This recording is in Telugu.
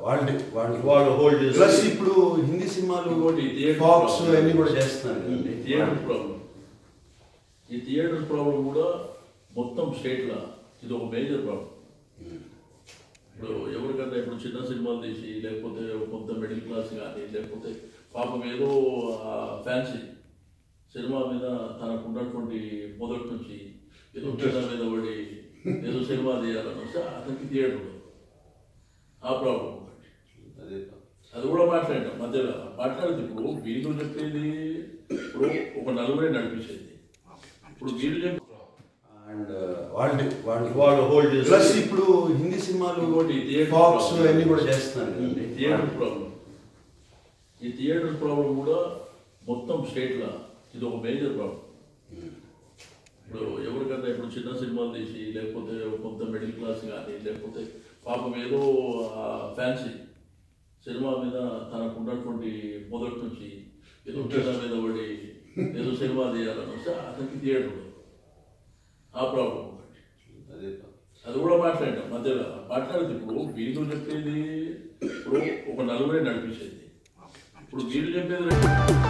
వాళ్ళు వాళ్ళు వాళ్ళు హోల్డ్ ప్లస్ ఇప్పుడు హిందీ సినిమాలు ఇంకోటి theatre ఫాక్స్ problem. అన్ని కూడా చేస్తున్నారు ఈ కదండి. థియేటర్ ప్రాబ్లం ఈ థియేటర్ ప్రాబ్లం కూడా మొత్తం స్టేట్లో ఇది ఒక మేజర్ ప్రాబ్లం ఇప్పుడు ఎవరికన్నా ఇప్పుడు చిన్న సినిమాలు తీసి లేకపోతే కొంత మిడిల్ క్లాస్ కానీ లేకపోతే పాపం ఏదో ఫ్యాన్సీ సినిమా మీద తనకు ఉన్నటువంటి మొదటి నుంచి ఏదో మీద మీద పడి ఏదో సినిమా తీయాలని వస్తే అతనికి థియేటర్ ఉండదు ఆ ప్రాబ్లం ఒకటి అదే అది కూడా మాట్లాడాం మధ్యలో మాట్లాడదు ఇప్పుడు వీళ్ళు చెప్పేది ఇప్పుడు ఒక నలుగురే నడిపించేది ఇప్పుడు వీళ్ళు చెప్పి అండ్ వాళ్ళు వాళ్ళు వాళ్ళు హోల్డ్ ప్లస్ ఇప్పుడు హిందీ సినిమాలు ఇంకోటి theatre ఫాక్స్ problem. అన్ని కూడా చేస్తున్నారు కదండి. ఈ థియేటర్ ప్రాబ్లం ఈ థియేటర్ ప్రాబ్లం కూడా మొత్తం స్టేట్లో ఇది ఒక మేజర్ ప్రాబ్లం ఇప్పుడు ఎవరికన్నా ఇప్పుడు చిన్న సినిమాలు తీసి లేకపోతే కొంత మిడిల్ క్లాస్ కానీ లేకపోతే పాపం ఏదో ఫ్యాన్సీ సినిమా మీద తనకు ఉన్నటువంటి మొదటి నుంచి ఏదో మీద మీద పడి ఏదో సినిమా తీయాలని వస్తే అతనికి థియేటర్ ఉండదు ఆ ప్రాబ్లం ఒకటి అదే అది కూడా మాట్లాడాం మధ్యలో మాట్లాడదు ఇప్పుడు వీళ్ళు చెప్పేది ఇప్పుడు ఒక నలుగురే నడిపించేది ఇప్పుడు వీళ్ళు చెప్పేది